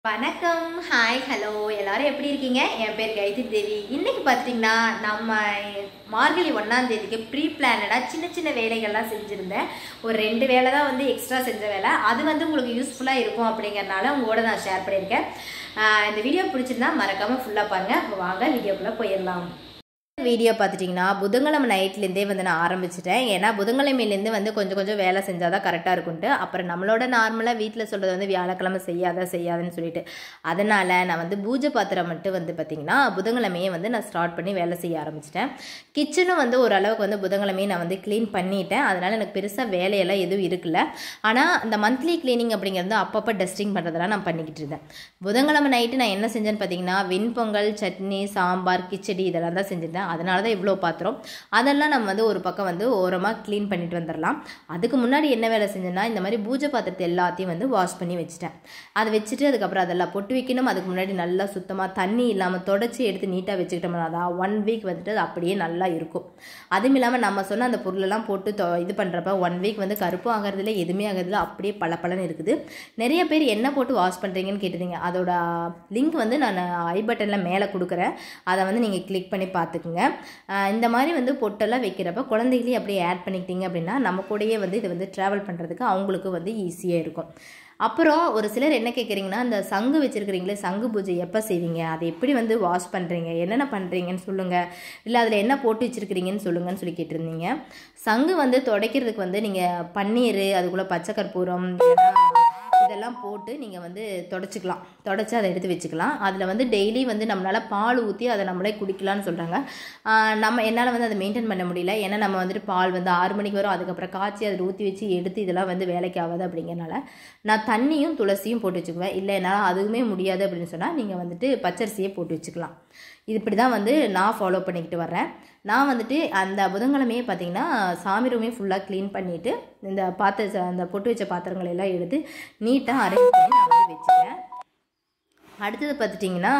வணக்கம் hi hello எல்லாரும் எப்படி இருக்கீங்க என் பேர் கைதி தேவி இன்னைக்கு பார்த்தீங்கன்னா நம்ம மார்கழி ஒன்றாம் தேதிக்கு ப்ரீ பிளானடாக சின்ன சின்ன வேலைகள்லாம் செஞ்சுருந்தேன் ஒரு ரெண்டு வேலை தான் வந்து எக்ஸ்ட்ரா செஞ்ச வேலை அது வந்து உங்களுக்கு யூஸ்ஃபுல்லாக இருக்கும் அப்படிங்கறனால உங்களோட நான் ஷேர் பண்ணியிருக்கேன் ஆஹ் இந்த வீடியோ பிடிச்சிருந்தா மறக்காமல் ஃபுல்லாக பாருங்கள் இப்போ வாங்க வீடியோக்குள்ளே போயிடலாம் வீடியோ பார்த்துட்டிங்கன்னா புதன்கிழமை நைட்லேருந்தே வந்து நான் ஆரம்பிச்சிட்டேன் ஏன்னா புதன்கிழமையிலேருந்து வந்து கொஞ்சம் கொஞ்சம் வேலை செஞ்சால் தான் கரெக்டாக இருக்கும்ட்டு அப்புறம் நம்மளோட நார்மலாக வீட்டில் சொல்கிறது வந்து வியாழக்கிழமை செய்யாத செய்யாதுன்னு சொல்லிட்டு அதனால் நான் வந்து பூஜை பாத்திரம் மட்டும் வந்து பார்த்திங்கன்னா புதன்கிழமையே வந்து நான் ஸ்டார்ட் பண்ணி வேலை செய்ய ஆரம்பிச்சிட்டேன் கிச்சனும் வந்து ஓரளவுக்கு வந்து புதன்கிழமையே நான் வந்து க்ளீன் பண்ணிட்டேன் அதனால் எனக்கு பெருசாக வேலையெல்லாம் எதுவும் இருக்குல்ல ஆனால் இந்த மந்த்லி க்ளீனிங் அப்படிங்கிறது அப்பப்போ டஸ்டிங் பண்ணுறதெல்லாம் நான் பண்ணிக்கிட்டு இருந்தேன் புதன்கிழமை நைட்டு நான் என்ன செஞ்சேன்னு பார்த்தீங்கன்னா வெண்பொங்கல் சட்னி சாம்பார் கிச்சடி இதெல்லாம் தான் செஞ்சுருந்தேன் அதனால தான் இவ்வளோ பாத்திரம் அதெல்லாம் நம்ம வந்து ஒரு பக்கம் வந்து ஓரமாக க்ளீன் பண்ணிட்டு வந்துடலாம் அதுக்கு முன்னாடி என்ன வேலை செஞ்சேன்னா இந்த மாதிரி பூஜை பாத்திரத்தை எல்லாத்தையும் வந்து வாஷ் பண்ணி வச்சுட்டேன் அதை வச்சுட்டு அதுக்கப்புறம் அதெல்லாம் பொட்டு வைக்கணும் அதுக்கு முன்னாடி நல்லா சுத்தமாக தண்ணி இல்லாமல் தொடச்சி எடுத்து நீட்டாக வச்சுக்கிட்டோம்னா தான் ஒன் வீக் வந்துட்டு அது அப்படியே நல்லா இருக்கும் அதுவும் இல்லாமல் நம்ம சொன்ன அந்த பொருளெல்லாம் போட்டு தொ இது பண்ணுறப்ப ஒன் வீக் வந்து கருப்பும் ஆகிறதுல எதுவுமே ஆகிறதுல அப்படியே பளபளன்னு இருக்குது நிறைய பேர் என்ன போட்டு வாஷ் பண்ணுறீங்கன்னு கேட்டிருந்தீங்க அதோட லிங்க் வந்து நான் ஐ பட்டனில் மேலே கொடுக்குறேன் அதை வந்து நீங்கள் கிளிக் பண்ணி பார்த்துக்குங்க ஆஹ் இந்த மாதிரி வந்து பொட்டெல்லாம் வைக்கிறப்ப குழந்தைகளையும் அப்படியே ஆட் பண்ணிக்கிட்டீங்க அப்படின்னா நம்ம கூடயே வந்து இது வந்து ட்ராவல் பண்ணுறதுக்கு அவங்களுக்கு வந்து ஈஸியாக இருக்கும் அப்புறம் ஒரு சிலர் என்ன கேட்குறீங்கன்னா அந்த சங்கு வச்சுருக்கிறீங்களே சங்கு பூஜை எப்போ செய்வீங்க அதை எப்படி வந்து வாஷ் பண்ணுறீங்க என்னென்ன பண்ணுறீங்கன்னு சொல்லுங்கள் இல்லை அதில் என்ன போட்டு வச்சுருக்கிறீங்கன்னு சொல்லுங்கன்னு சொல்லி கேட்டிருந்தீங்க சங்கு வந்து துடைக்கிறதுக்கு வந்து நீங்கள் பன்னீர் அதுக்குள்ளே பச்சை கற்பூரம் இதெல்லாம் போட்டு நீங்கள் வந்து தொடச்சிக்கலாம் தொடச்சி அதை எடுத்து வச்சுக்கலாம் அதில் வந்து டெய்லி வந்து நம்மளால் பால் ஊற்றி அதை நம்மளே குடிக்கலாம்னு சொல்கிறாங்க நம்ம என்னால் வந்து அதை மெயின்டைன் பண்ண முடியல ஏன்னா நம்ம வந்துட்டு பால் வந்து ஆறு மணிக்கு வரும் அதுக்கப்புறம் காய்ச்சி அதில் ஊற்றி வச்சு எடுத்து இதெல்லாம் வந்து வேலைக்கு ஆகாது அப்படிங்கிறனால நான் தண்ணியும் துளசியும் போட்டு வச்சுக்குவேன் இல்லை என்னால் அதுவுமே முடியாது அப்படின்னு சொன்னால் நீங்கள் வந்துட்டு பச்சரிசியே போட்டு வச்சுக்கலாம் இது இப்படி தான் வந்து நான் ஃபாலோ பண்ணிக்கிட்டு வர்றேன் நான் வந்துட்டு அந்த புதன்கிழமையே பார்த்தீங்கன்னா சாமி ரூமே ஃபுல்லாக க்ளீன் பண்ணிவிட்டு இந்த பாத்திர அந்த பொட்டு வச்ச பாத்திரங்களை எல்லாம் எடுத்து நீட்டாக அரேஞ்ச் பண்ணி நான் வந்து வச்சுட்டேன் அடுத்தது பார்த்துட்டிங்கன்னா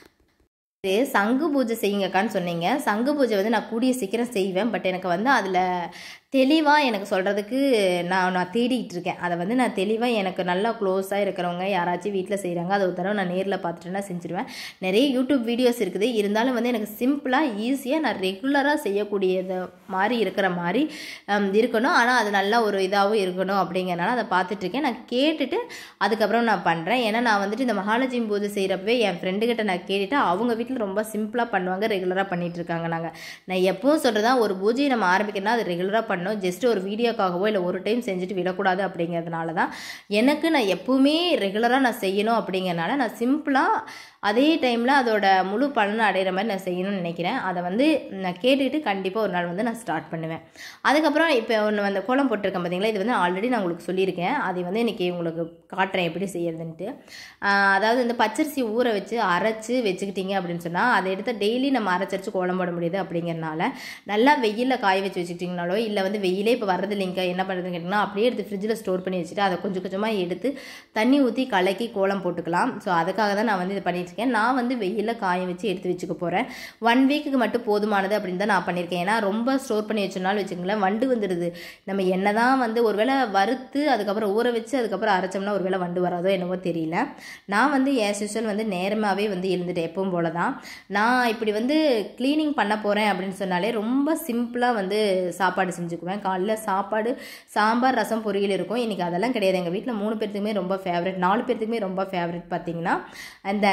இது சங்கு பூஜை செய்யுங்கக்கான்னு சொன்னீங்க சங்கு பூஜை வந்து நான் கூடிய சீக்கிரம் செய்வேன் பட் எனக்கு வந்து அதில் தெளிவாக எனக்கு சொல்கிறதுக்கு நான் நான் தேடிக்கிட்டு இருக்கேன் அதை வந்து நான் தெளிவாக எனக்கு நல்லா க்ளோஸாக இருக்கிறவங்க யாராச்சும் வீட்டில் செய்கிறாங்க அதை ஒரு தடவை நான் நேரில் பார்த்துட்டுனா செஞ்சுருவேன் நிறைய யூடியூப் வீடியோஸ் இருக்குது இருந்தாலும் வந்து எனக்கு சிம்பிளாக ஈஸியாக நான் ரெகுலராக செய்யக்கூடியது மாதிரி இருக்கிற மாதிரி ஹம், இருக்கணும் ஆனால் அது நல்லா ஒரு இதாகவும் இருக்கணும் அப்படிங்கிறனால அதை பார்த்துட்ருக்கேன் நான் கேட்டுட்டு அதுக்கப்புறம் நான் பண்ணுறேன் ஏன்னா நான் வந்துட்டு இந்த மகாலட்சுமி பூஜை செய்கிறப்பவே என் ஃப்ரெண்டுக்கிட்ட நான் கேட்டுட்டு அவங்க வீட்டில் ரொம்ப சிம்பிளாக பண்ணுவாங்க ரெகுலராக பண்ணிட்டு இருக்காங்க நாங்கள் நான் எப்பவும் சொல்கிறதா ஒரு பூஜையை நம்ம ஆரம்பிக்கணும்னா அது ரெகுலராக பண்ணணும் ஜஸ்ட் ஒரு வீடியோக்காகவோ இல்லை ஒரு டைம் செஞ்சுட்டு விடக்கூடாது அப்படிங்கிறதுனால தான் எனக்கு நான் எப்பவுமே ரெகுலராக நான் செய்யணும் அப்படிங்கிறனால நான் சிம்பிளாக அதே டைமில் அதோட முழு பலனை அடைகிற மாதிரி நான் செய்யணும்னு நினைக்கிறேன் அதை வந்து நான் கேட்டுக்கிட்டு கண்டிப்பாக ஒரு நாள் வந்து நான் ஸ்டார்ட் பண்ணுவேன் அதுக்கப்புறம் இப்போ ஒன்று வந்து கோலம் போட்டிருக்கேன் பார்த்தீங்களா இது வந்து ஆல்ரெடி நான் உங்களுக்கு சொல்லியிருக்கேன் அதை வந்து இன்றைக்கி உங்களுக்கு காட்டுறேன் எப்படி செய்யறதுன்ட்டு ஆஹ் அதாவது இந்த பச்சரிசி ஊற வச்சு அரைச்சி வச்சுக்கிட்டீங்க அப்படின்னு சொன்னால் அதை எடுத்து டெய்லி நம்ம அரைச்சரிச்சு கோலம் போட முடியுது அப்படிங்கிறனால நல்லா வெயிலில் காய வச்சு வச்சுக்கிட்டிங்கனாலோ இல்லை வந்து வெயிலே இப்போ வர்றது இல்லைங்க என்ன பண்ணுறதுன்னு கேட்டிங்கன்னா அப்படியே எடுத்து ஃப்ரிட்ஜில் ஸ்டோர் பண்ணி வச்சுட்டு அதை கொஞ்சம் கொஞ்சமாக எடுத்து தண்ணி ஊற்றி கலக்கி கோலம் போட்டுக்கலாம் ஸோ அதுக்காக தான் நான் வந்து இது பண்ணிட்டு இருக்கேன் நான் வந்து வெயிலில் காய வச்சு எடுத்து வச்சுக்க போகிறேன் ஒன் வீக்குக்கு மட்டும் போதுமானது அப்படின்னு தான் நான் பண்ணியிருக்கேன் ஏன்னா ரொம்ப ஸ்டோர் பண்ணி வச்சோம்னாலும் வச்சுக்கோங்களேன் வண்டு வந்துடுது நம்ம என்ன தான் வந்து ஒருவேளை வறுத்து அதுக்கப்புறம் ஊற வச்சு அதுக்கப்புறம் அரைச்சோம்னா ஒருவேளை வண்டு வராதோ என்னவோ தெரியல நான் வந்து ஏஸ் யூஸ்வல் வந்து நேரமாகவே வந்து எழுந்துட்டேன் எப்பவும் போல தான் நான் இப்படி வந்து க்ளீனிங் பண்ண போகிறேன் அப்படின்னு சொன்னாலே ரொம்ப சிம்பிளாக வந்து சாப்பாடு செஞ்சுக்குவேன் காலைல சாப்பாடு சாம்பார் ரசம் பொரியல் இருக்கும் இன்றைக்கி அதெல்லாம் கிடையாது எங்கள் வீட்டில் மூணு பேர்த்துக்குமே ரொம்ப ஃபேவரட் நாலு பேர்த்துக்குமே ரொம்ப ஃபேவரட் பார்த்தீங்கன்னா அந்த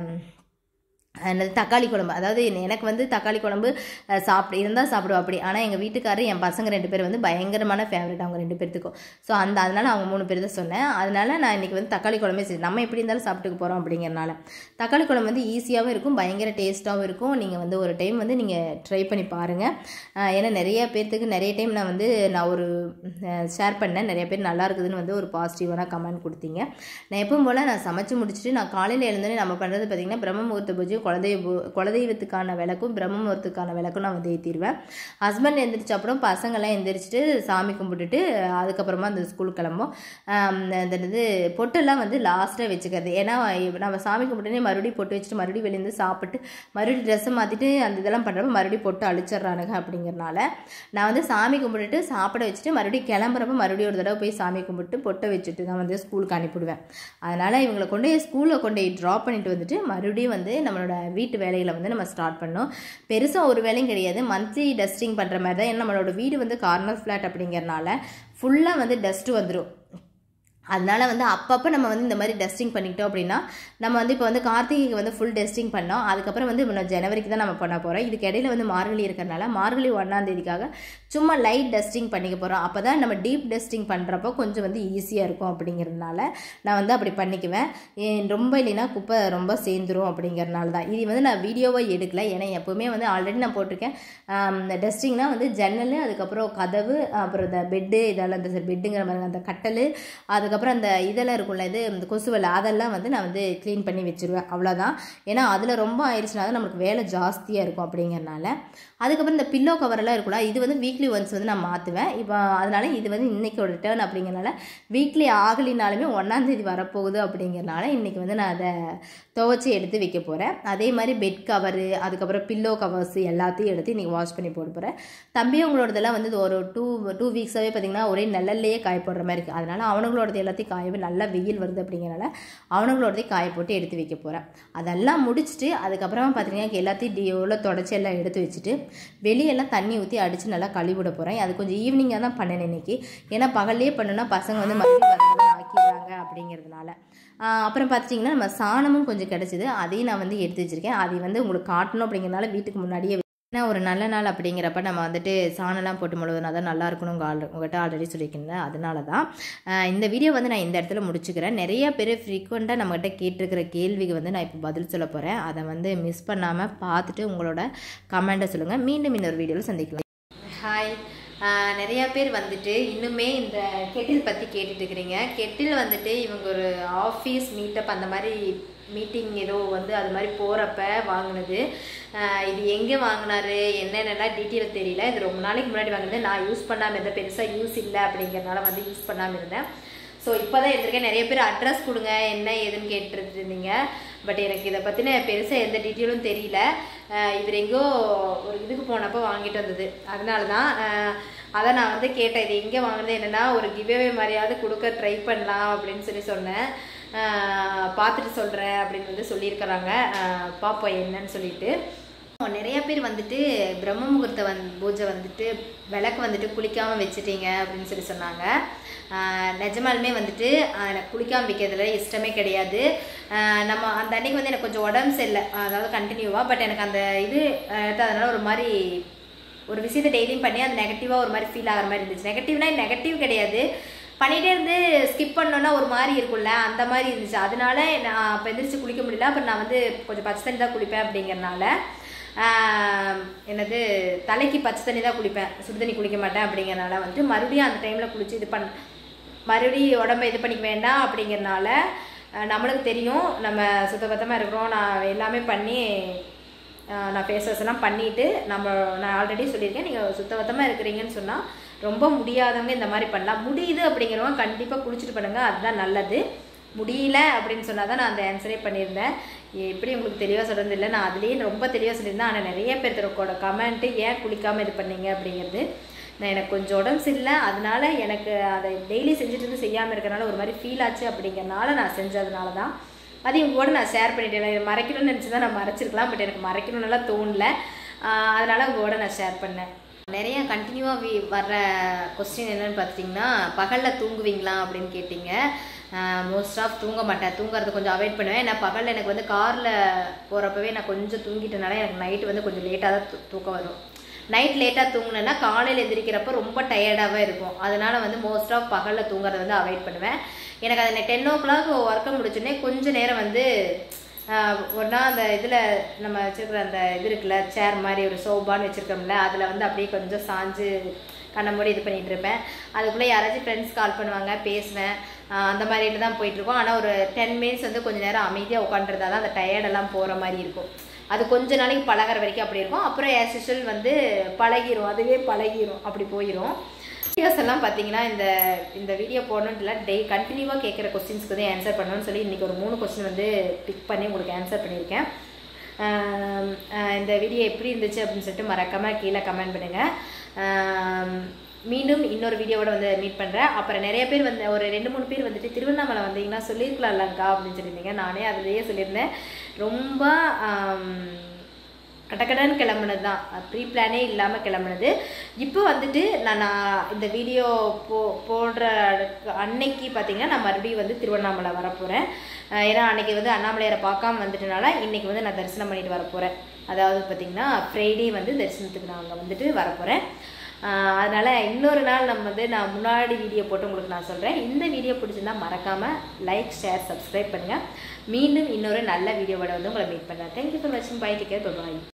என்னது தக்காளி குழம்பு அதாவது என்ன- எனக்கு வந்து தக்காளி குழம்பு அஹ், சாப்பிடு இருந்தால் சாப்பிடுவோம் அப்படி ஆனால் எங்கள் வீட்டுக்காரர் என் பசங்க ரெண்டு பேர் வந்து பயங்கரமான ஃபேவரட் அவங்க ரெண்டு பேர்த்துக்கும் ஸோ அந்த அதனால அவங்க மூணு பேர் தான் சொன்னேன் அதனால நான் இன்னைக்கு வந்து தக்காளி குழம்பே செஞ்சு நம்ம எப்படி இருந்தாலும் சாப்பிட்டுக்க போகிறோம் அப்படிங்கிறனால தக்காளி குழம்பு வந்து ஈஸியாகவும் இருக்கும் பயங்கர டேஸ்ட்டாகவும் இருக்கும் நீங்கள் வந்து ஒரு டைம் வந்து நீங்கள் ட்ரை பண்ணி பாருங்கள் அஹ், ஏன்னா நிறைய பேர்த்துக்கு நிறைய டைம் நான் வந்து நான் ஒரு ஷேர் பண்ணேன் நிறைய பேர் நல்லா இருக்குதுன்னு வந்து ஒரு பாசிட்டிவான கமெண்ட் கொடுத்தீங்க நான் எப்பவும் போல் நான் சமைச்சு முடிச்சுட்டு நான் காலையில் எழுந்தோடனே நம்ம பண்ணுறது பார்த்திங்கன்னா பிரம்ம முகூர்த்த பூஜை குலதெய்வ குலதெய்வத்துக்கான விளக்கும் பிரம்மமுகூர்த்துக்கான விளக்கும் நான் வந்து ஏற்றிடுவேன் ஹஸ்பண்ட் எந்திரிச்ச அப்புறம் பசங்கள்லாம் எந்திரிச்சிட்டு சாமி கும்பிட்டுட்டு அதுக்கப்புறமா அந்த ஸ்கூல் கிளம்பும் ஆம், அந்த இது பொட்டெல்லாம் வந்து லாஸ்ட்டாக வச்சுக்கிறது ஏன்னா நம்ம சாமி கும்பிட்டுனே மறுபடியும் பொட்டு வச்சுட்டு மறுபடியும் வெளியிருந்து சாப்பிட்டு மறுபடியும் ட்ரெஸ்ஸை மாற்றிட்டு அந்த இதெல்லாம் பண்ணுறப்ப மறுபடியும் பொட்டு அழிச்சிட்றானுங்க அப்படிங்கிறனால நான் வந்து சாமி கும்பிட்டுட்டு சாப்பிட வச்சுட்டு மறுபடியும் கிளம்புறப்ப மறுபடியும் ஒரு தடவை போய் சாமி கும்பிட்டு பொட்டை வச்சுட்டு தான் வந்து ஸ்கூலுக்கு அனுப்பிவிடுவேன் அதனால் இவங்களை கொண்டு போய் ஸ்கூலில் கொண்டு போய் ட்ராப் பண்ணிட்டு வந்துட்டு மறுபடியும் வந்து நம்மளோட வீட்டு வேலைகளை வந்து நம்ம ஸ்டார்ட் பண்ணோம் பெருசாக ஒரு வேலையும் கிடையாது மந்த்லி டஸ்டிங் பண்ணுற மாதிரி தான் ஏன்னா நம்மளோட வீடு வந்து கார்னர் ஃப்ளாட் அப்படிங்கிறனால ஃபுல்லாக வந்து டஸ்ட்டு வந்துடும் அதனால வந்து அப்பப்போ நம்ம வந்து இந்த மாதிரி டஸ்டிங் பண்ணிக்கிட்டோம் அப்படின்னா நம்ம வந்து இப்போ வந்து கார்த்திகைக்கு வந்து ஃபுல் டஸ்டிங் பண்ணோம் அதுக்கப்புறம் வந்து இன்னும் ஜனவரிக்கு தான் நம்ம பண்ண போகிறோம் இதுக்கு இடையில வந்து மார்கழி இருக்கிறனால மார்கழி ஒன்றாம் தேதிக்காக சும்மா லைட் டஸ்டிங் பண்ணிக்க போகிறோம் அப்போ தான் நம்ம டீப் டஸ்டிங் பண்ணுறப்போ கொஞ்சம் வந்து ஈஸியாக இருக்கும் அப்படிங்கிறதுனால நான் வந்து அப்படி பண்ணிக்குவேன் ஏன் ரொம்ப இல்லைன்னா குப்பை ரொம்ப சேர்ந்துரும் அப்படிங்கிறனால தான் இது வந்து நான் வீடியோவை எடுக்கல ஏன்னா எப்போவுமே வந்து ஆல்ரெடி நான் போட்டிருக்கேன் டஸ்டிங்னா வந்து ஜன்னல் அதுக்கப்புறம் கதவு அப்புறம் இந்த பெட்டு இதெல்லாம் இந்த பெட்டுங்கிற மாதிரி அந்த கட்டல் அதுக்கப்புறம் அந்த இதெல்லாம் இருக்கும்ல இது இந்த கொசுவலை அதெல்லாம் வந்து நான் வந்து க்ளீன் பண்ணி வச்சுருவேன் அவ்வளோதான் ஏன்னா அதில் ரொம்ப ஆயிடுச்சுனா தான் நம்மளுக்கு வேலை ஜாஸ்தியாக இருக்கும் அப்படிங்கிறனால அதுக்கப்புறம் இந்த பில்லோ கவரெல்லாம் இருக்குல்ல இது வந்து வீக்லி ஒன்ஸ் வந்து நான் மாற்றுவேன் இப்போ அதனால இது வந்து இன்னைக்கு ஒரு ரிட்டர்ன் அப்படிங்கிறனால வீக்லி ஆகலினாலுமே ஒன்றாந்தேதி வரப்போகுது அப்படிங்கிறனால இன்றைக்கி வந்து நான் அதை துவைச்சி எடுத்து வைக்க போகிறேன் அதே மாதிரி பெட் கவரு அதுக்கப்புறம் பில்லோ கவர்ஸ் எல்லாத்தையும் எடுத்து இன்றைக்கி வாஷ் பண்ணி போட போகிறேன் தம்பி அவங்களோடதெல்லாம் வந்து இது ஒரு டூ டூ வீக்ஸாகவே பார்த்திங்கன்னா ஒரே நிழல்லையே காய போடுற மாதிரி இருக்குது அதனால் அவனுங்களோடது எல்லாத்தையும் காயவே நல்லா வெயில் வருது அப்படிங்கிறனால அவனுங்களோடதையும் காய போட்டு எடுத்து வைக்க போகிறேன் அதெல்லாம் முடிச்சுட்டு அதுக்கப்புறமா பார்த்தீங்கன்னா எல்லாத்தையும் டியோவில் தொடச்சி எல்லாம் எடுத்து வச்சுட்டு வெளியெல்லாம் தண்ணி ஊற்றி அடித்து நல்லா கழுவிட போகிறேன் அது கொஞ்சம் ஈவினிங்காக தான் பண்ணேன் இன்னைக்கு ஏன்னா பகல்லே பண்ணுனா பசங்க வந்து மறுபடியும் வரதெல்லாம் ஆக்கிடுறாங்க அப்படிங்கிறதுனால ஆஹ் அப்புறம் பார்த்துட்டிங்கன்னா நம்ம சாணமும் கொஞ்சம் கிடச்சிது அதையும் நான் வந்து எடுத்து வச்சுருக்கேன் அதை வந்து உங்களுக்கு காட்டணும் அப்படிங்கிறதுனால வீட்டுக்கு முன்னாடியே ஏன்னா ஒரு நல்ல நாள் அப்படிங்கிறப்ப நம்ம வந்துட்டு சாணம்லாம் போட்டு முழுவதுனா தான் நல்லா இருக்கணும் உங்கள் ஆல் உங்கள்கிட்ட ஆல்ரெடி சொல்லியிருக்கேன் அதனால தான் ஆஹ் இந்த வீடியோ வந்து நான் இந்த இடத்துல முடிச்சுக்கிறேன் நிறைய பேர் ஃப்ரீக்வெண்ட்டாக நம்மகிட்ட கேட்டிருக்கிற கேள்விக்கு வந்து நான் இப்போ பதில் சொல்ல போகிறேன் அதை வந்து மிஸ் பண்ணாமல் பார்த்துட்டு உங்களோட கமெண்ட்டை சொல்லுங்கள் மீண்டும் இன்னொரு வீடியோவில் சந்திக்கலாம் ஹாய் நிறையா பேர் வந்துட்டு இன்னுமே இந்த கெட்டில் பற்றி கேட்டுட்டு இருக்கிறீங்க கெட்டில் வந்துட்டு இவங்க ஒரு ஆஃபீஸ் மீட்டப் அந்த மாதிரி மீட்டிங் ஏதோ வந்து அது மாதிரி போகிறப்ப வாங்கினது ஆஹ் இது எங்கே வாங்கினாரு என்னென்னலாம் டீட்டெயில் தெரியல இது ரொம்ப நாளைக்கு முன்னாடி வாங்கினது நான் யூஸ் பண்ணாமல் இருந்தேன் பெருசாக யூஸ் இல்லை அப்படிங்கிறனால வந்து யூஸ் பண்ணாமல் இருந்தேன் ஸோ இப்போ தான் எடுத்திருக்கேன் நிறைய பேர் அட்ரஸ் கொடுங்க என்ன ஏதுன்னு கேட்டுட்டு இருந்தீங்க பட் எனக்கு இதை பற்றின பெருசாக எந்த டீட்டெயிலும் தெரியல ஆஹ் இவர் எங்கோ ஒரு இதுக்கு போனப்போ வாங்கிட்டு வந்தது அதனால தான் ஆஹ் அதை நான் வந்து கேட்டேன் இது எங்கே வாங்கினது என்னென்னா ஒரு கிவ்அவே மாதிரியாவது கொடுக்க ட்ரை பண்ணலாம் அப்படின்னு சொல்லி சொன்னேன் ஆஹ் பார்த்துட்டு சொல்கிறேன் அப்படின்னு வந்து சொல்லியிருக்கிறாங்க ஆஹ் பார்ப்போம் என்னன்னு சொல்லிட்டு நிறைய பேர் வந்துட்டு பிரம்ம முகூர்த்த வந் பூஜை வந்துட்டு விளக்கு வந்துட்டு குளிக்காமல் வச்சுட்டீங்க அப்படின்னு சொல்லி சொன்னாங்க ஆஹ் நிஜமாலுமே வந்துட்டு ஆஹ் எனக்கு குளிக்காமல் வைக்கிறதுல இஷ்டமே கிடையாது ஆஹ் நம்ம அந்த அன்னைக்கு வந்து எனக்கு கொஞ்சம் உடம்பு சரியில்லை அதாவது கண்டினியூவாக பட் எனக்கு அந்த இது ஆஹ் அதனால ஒரு மாதிரி ஒரு விஷயத்தை டெய்லியும் பண்ணி அது நெகட்டிவாக ஒரு மாதிரி ஃபீல் ஆகிற மாதிரி இருந்துச்சு நெகட்டிவ்னா நெகட்டிவ் கிடையாது பண்ணிகிட்டே இருந்து ஸ்கிப் பண்ணோன்னா ஒரு மாதிரி இருக்கும்ல அந்த மாதிரி இருந்துச்சு அதனால நான் அப்போ எந்திரிச்சு குளிக்க முடியல அப்புறம் நான் வந்து கொஞ்சம் பச்சை தண்ணி தான் குளிப்பேன் அப்படிங்கிறனால ஆஹ் என்னது தலைக்கு பச்சை தண்ணி தான் குளிப்பேன் சுடு தண்ணி குளிக்க மாட்டேன் அப்படிங்கிறனால வந்துட்டு மறுபடியும் அந்த டைமில் குளிச்சு இது பண் மறுபடியும் உடம்ப இது பண்ணிக்க வேண்டாம் அப்படிங்கிறனால ஆஹ் நம்மளுக்கு தெரியும் நம்ம சுத்தபத்தமாக இருக்கிறோம் நான் எல்லாமே பண்ணி ஆஹ் நான் ஃபேஸ் வாஷ் எல்லாம் பண்ணிட்டு நம்ம நான் ஆல்ரெடி சொல்லியிருக்கேன் நீங்கள் சுத்தபத்தமாக இருக்கிறீங்கன்னு சொன்னால் ரொம்ப முடியாதவங்க இந்த மாதிரி பண்ணலாம் முடியுது அப்படிங்கிறவங்க கண்டிப்பாக குளிச்சுட்டு பண்ணுங்க அதுதான் நல்லது முடியல அப்படின்னு சொன்னால் தான் நான் அந்த ஆன்சரே பண்ணியிருந்தேன் எப்படி உங்களுக்கு தெளிவாக சொல்கிறது இல்லை நான் அதுலேயே ரொம்ப தெளிவாக சொல்லியிருந்தேன் ஆனால் நிறைய பேர்த்தோட கமெண்ட்டு ஏன் குளிக்காமல் இது பண்ணீங்க அப்படிங்கிறது நான் எனக்கு கொஞ்சம் உடம்பு சரியில்லை அதனால எனக்கு அதை டெய்லி செஞ்சுட்டு இருந்து செய்யாமல் இருக்கிறனால ஒரு மாதிரி ஃபீல் ஆச்சு அப்படிங்கிறனால நான் செஞ்சதுனால தான் அது இவங்க கூட நான் ஷேர் பண்ணிட்டேன் இதை மறைக்கணும்னு நினச்சி தான் நான் மறைச்சிருக்கலாம் பட் எனக்கு மறைக்கணும்னுலாம் தோணல ஆஹ் அதனால உங்க கூட நான் ஷேர் பண்ணேன் நிறைய கண்டினியூவாக வி வர்ற கொஸ்டின் என்னன்னு பார்த்துட்டிங்கன்னா பகலில் தூங்குவீங்களா அப்படின்னு கேட்டிங்க மோஸ்ட் ஆஃப் தூங்க மாட்டேன் தூங்குறது கொஞ்சம் அவாய்ட் பண்ணுவேன் ஏன்னா பகலில் எனக்கு வந்து காரில் போகிறப்பவே நான் கொஞ்சம் தூங்கிட்டனால எனக்கு நைட்டு வந்து கொஞ்சம் லேட்டாக தான் தூ- தூக்கம் வரும் நைட் லேட்டாக தூங்கினேன்னா காலையில் எந்திரிக்கிறப்ப ரொம்ப டயர்டாகவே இருக்கும் அதனால வந்து மோஸ்ட் ஆஃப் பகலில் தூங்குறத வந்து அவாய்ட் பண்ணுவேன் எனக்கு அந்த டென் ஓ கிளாக் ஒர்க்கை முடிச்சோடனே கொஞ்ச நேரம் வந்து ஒன்றா அந்த இதில் நம்ம வச்சுருக்கிற அந்த இது இருக்குல்ல சேர் மாதிரி ஒரு சோபான்னு வச்சுருக்கோம்ல அதில் வந்து அப்படியே கொஞ்சம் சாஞ்சு கண்ண மூடி இது பண்ணிட்டு இருப்பேன் அதுக்குள்ளே யாராச்சும் ஃப்ரெண்ட்ஸ் கால் பண்ணுவாங்க பேசுவேன் ஆஹ் அந்த மாதிரிட்டு தான் போயிட்டுருக்கோம் ஆனால் ஒரு டென் மினிட்ஸ் வந்து கொஞ்ச நேரம் அமைதியாக உட்காந்துருந்தா தான் அந்த டயர்டெல்லாம் போகிற மாதிரி இருக்கும் அது கொஞ்ச நாளைக்கு பழகுற வரைக்கும் அப்படி இருக்கும் அப்புறம் ஆஸ் யூஷுவல் வந்து பழகிரும் அதுவே பழகிரும் அப்படி போயிடும் வீடியோஸ் எல்லாம் பார்த்தீங்கன்னா இந்த இந்த வீடியோ போடணும்னு இல்லை டெய் கண்டினியூவாக கேட்குற கொஸ்டின்ஸ்க்கு வந்து ஆன்சர் பண்ணணும்னு சொல்லி இன்றைக்கி ஒரு மூணு கொஸ்டின் வந்து பிக் பண்ணி உங்களுக்கு ஆன்சர் பண்ணியிருக்கேன் ஆம், ஆஹ் இந்த வீடியோ எப்படி இருந்துச்சு அப்படின்னு சொல்லிட்டு மறக்காமல் கீழே கமெண்ட் பண்ணுங்கள் மீண்டும் இன்னொரு வீடியோவோட வந்து மீட் பண்ணுறேன் அப்புறம் நிறைய பேர் வந்து ஒரு ரெண்டு மூணு பேர் வந்துட்டு திருவண்ணாமலை வந்தீங்கன்னா சொல்லியிருக்கலாம்லங்கா அப்படின்னு சொல்லியிருந்தீங்க நானே அதுலேயே சொல்லியிருந்தேன் ரொம்ப ஆம், கடகடன்னு கிளம்புனது தான் ப்ரீ பிளானே இல்லாமல் கிளம்புனது இப்போ வந்துட்டு நான் நான் இந்த வீடியோ போ போடுற அன்னைக்கு பார்த்தீங்கன்னா நான் மறுபடியும் வந்து திருவண்ணாமலை வரப்போகிறேன் ஏன்னா அன்னைக்கு வந்து அண்ணாமலையாரை பார்க்காம வந்துட்டனால இன்னைக்கு வந்து நான் தரிசனம் பண்ணிட்டு வரப்போகிறேன் அதாவது பார்த்தீங்கன்னா ஃப்ரைடே வந்து தரிசனத்துக்கு நான் அங்கே வந்துட்டு வரப்போகிறேன் அதனால் இன்னொரு நாள் நம்ம வந்து நான் முன்னாடி வீடியோ போட்டு உங்களுக்கு நான் சொல்கிறேன் இந்த வீடியோ பிடிச்சிருந்தா மறக்காமல் லைக் ஷேர் சப்ஸ்கிரைப் பண்ணுங்கள் மீண்டும் இன்னொரு நல்ல வீடியோவோட வந்து உங்களை மீட் பண்ணுறேன் தேங்க்யூ ஃபார் வாட்சிங் பை டேக் கேர் பாய்